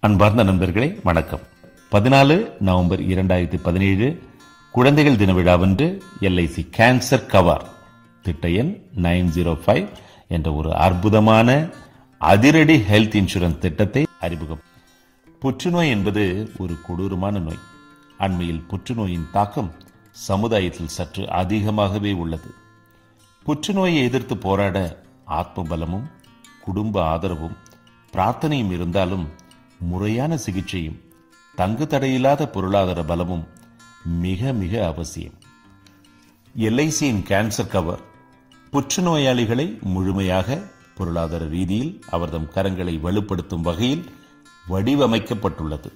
அன்பார்ந்த நண்பர்களே வணக்கம் பதினாலு நவம்பர் இரண்டாயிரத்தி பதினேழு குழந்தைகள் தின விழாவன்று எல்ஐசி கேன்சர் கவர் திட்ட எண் நைன் ஜீரோ ஃபைவ் என்ற ஒரு அற்புதமான அதிரடி ஹெல்த் இன்சூரன்ஸ் திட்டத்தை அறிமுகம் புற்றுநோய் என்பது ஒரு கொடூரமான நோய் அண்மையில் புற்றுநோயின் தாக்கம் சமுதாயத்தில் சற்று அதிகமாகவே உள்ளது புற்றுநோயை எதிர்த்து போராட ஆத்ம பலமும் குடும்ப ஆதரவும் பிரார்த்தனையும் இருந்தாலும் முறையான சிகிச்சையும் தங்கு தடையில்லாத பொருளாதார பலமும் மிக மிக அவசியம் எல்ஐசியின் கேன்சர் கவர் புற்றுநோயாளிகளை முழுமையாக பொருளாதார ரீதியில் அவர்தம் கரங்களை வலுப்படுத்தும் வகையில் வடிவமைக்கப்பட்டுள்ளது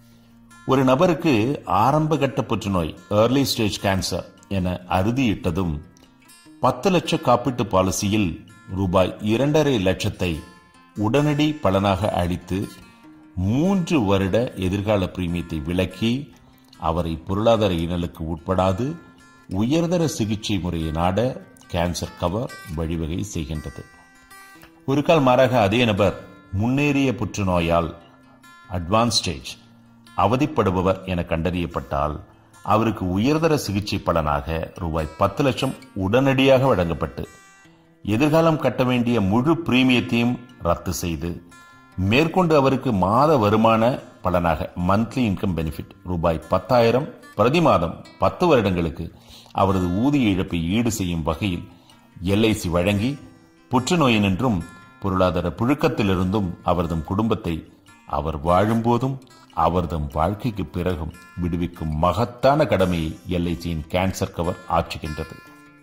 ஒரு நபருக்கு ஆரம்ப கட்ட புற்றுநோய் ஏர்லி ஸ்டேஜ் கேன்சர் என அறுதியிட்டதும் பத்து லட்ச காப்பீட்டு பாலிசியில் ரூபாய் இரண்டரை லட்சத்தை உடனடி பலனாக அளித்து மூன்று வருட எதிர்கால பிரீமியத்தை விலக்கி அவரை பொருளாதார இன்னலுக்கு உட்படாது உயர்தர சிகிச்சை முறையை நாட கேன்சர் கவர் வழிவகை செய்கின்றது ஒரு கால் மாறாக அதே நபர் முன்னேறிய புற்றுநோயால் அட்வான்ஸ் ஸ்டேஜ் அவதிப்படுபவர் என கண்டறியப்பட்டால் அவருக்கு உயர்தர சிகிச்சை பலனாக ரூபாய் பத்து லட்சம் உடனடியாக வழங்கப்பட்டு எதிர்காலம் கட்ட வேண்டிய முழு பிரீமியத்தையும் ரத்து செய்து மேற்கொண்டு அவருக்கு மாத வருமான பலனாக மந்த்லி இன்கம் பெனிஃபிட் ரூபாய் பத்தாயிரம் பிரதி மாதம் பத்து வருடங்களுக்கு அவரது ஊதிய இழப்பை ஈடு செய்யும் வகையில் எல்ஐசி வழங்கி புற்றுநோயினின்றும் பொருளாதார புழுக்கத்திலிருந்தும் அவரது குடும்பத்தை அவர் வாழும்போதும் அவர்தம் வாழ்க்கைக்கு பிறகும் விடுவிக்கும் மகத்தான கடமையை எல்ஐசியின் கேன்சர் கவர் ஆற்றுகின்றது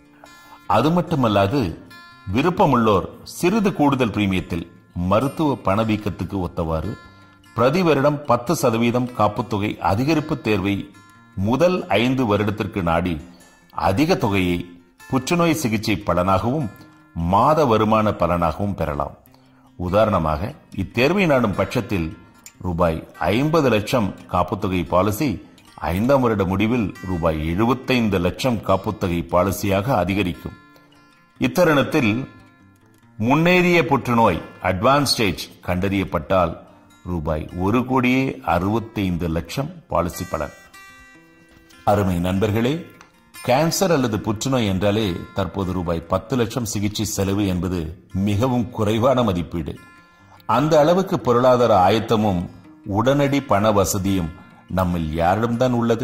அது மட்டுமல்லாது விருப்பமுள்ளோர் சிறிது கூடுதல் பிரீமியத்தில் மருத்துவ பணவீக்கத்துக்கு ஒத்தவாறு பிரதி வருடம் பத்து சதவீதம் காப்புத்தொகை அதிகரிப்பு தேர்வை முதல் ஐந்து வருடத்திற்கு நாடி அதிக தொகையை புற்றுநோய் சிகிச்சை பலனாகவும் மாத வருமான பலனாகவும் பெறலாம் உதாரணமாக இத்தேர்வை நாடும் பட்சத்தில் ரூபாய் ஐம்பது லட்சம் காப்புத்தொகை பாலிசி ஐந்தாம் வருட முடிவில் ரூபாய் எழுபத்தைந்து லட்சம் காப்புத்தொகை பாலிசியாக அதிகரிக்கும் இத்தருணத்தில் முன்னேறிய புற்றுநோய் அட்வான்ஸ் ஸ்டேஜ் கண்டறியப்பட்டால் ரூபாய் ஒரு கோடியே அறுபத்தைந்து லட்சம் பாலிசி பலன் அருமை நண்பர்களே கேன்சர் அல்லது புற்றுநோய் என்றாலே தற்போது ரூபாய் பத்து லட்சம் சிகிச்சை செலவு என்பது மிகவும் குறைவான மதிப்பீடு அந்த அளவுக்கு பொருளாதார ஆயத்தமும் உடனடி பண வசதியும் நம்மில் யாரிடம்தான் உள்ளது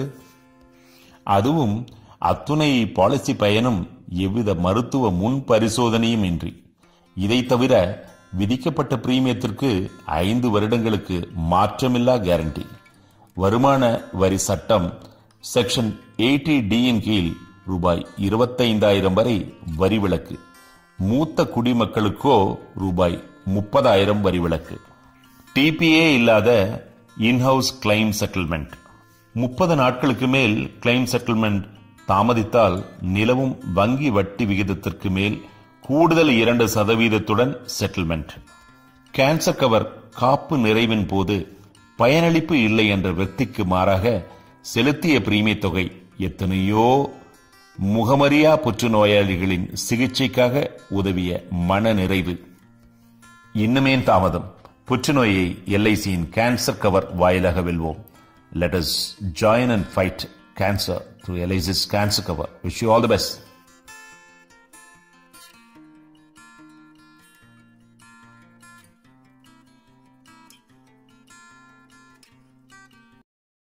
அதுவும் அத்துணை பாலிசி பயனும் எவ்வித மருத்துவ முன் பரிசோதனையும் இன்றி இதை தவிர விதிக்கப்பட்ட பிரீமியத்திற்கு ஐந்து வருடங்களுக்கு மாற்றமில்லா கேரண்டி வருமான வரி சட்டம் செக்ஷன் எயிட்டி டியின் கீழ் ரூபாய் இருபத்தைந்தாயிரம் வரை வரி விலக்கு மூத்த குடிமக்களுக்கோ ரூபாய் முப்பதாயிரம் வரி விலக்கு டிபிஏ இல்லாத இன்ஹவுஸ் கிளைம் செட்டில்மெண்ட் முப்பது நாட்களுக்கு மேல் கிளைம் செட்டில்மெண்ட் தாமதித்தால் நிலவும் வங்கி வட்டி விகிதத்திற்கு மேல் கூடுதல் இரண்டு சதவீதத்துடன் செட்டில்மெண்ட் கேன்சர் கவர் காப்பு நிறைவின் போது பயனளிப்பு இல்லை என்ற விற்த்திக்கு மாறாக செலுத்திய பிரீமிய தொகை எத்தனையோ முகமறியா புற்றுநோயாளிகளின் சிகிச்சைக்காக உதவிய மன நிறைவு இன்னுமேன் தாமதம் புற்றுநோயை எல்ஐசியின் கேன்சர் கவர் வாயிலாக வெல்வோம் let us join and fight cancer through LIC's cancer cover wish you all the best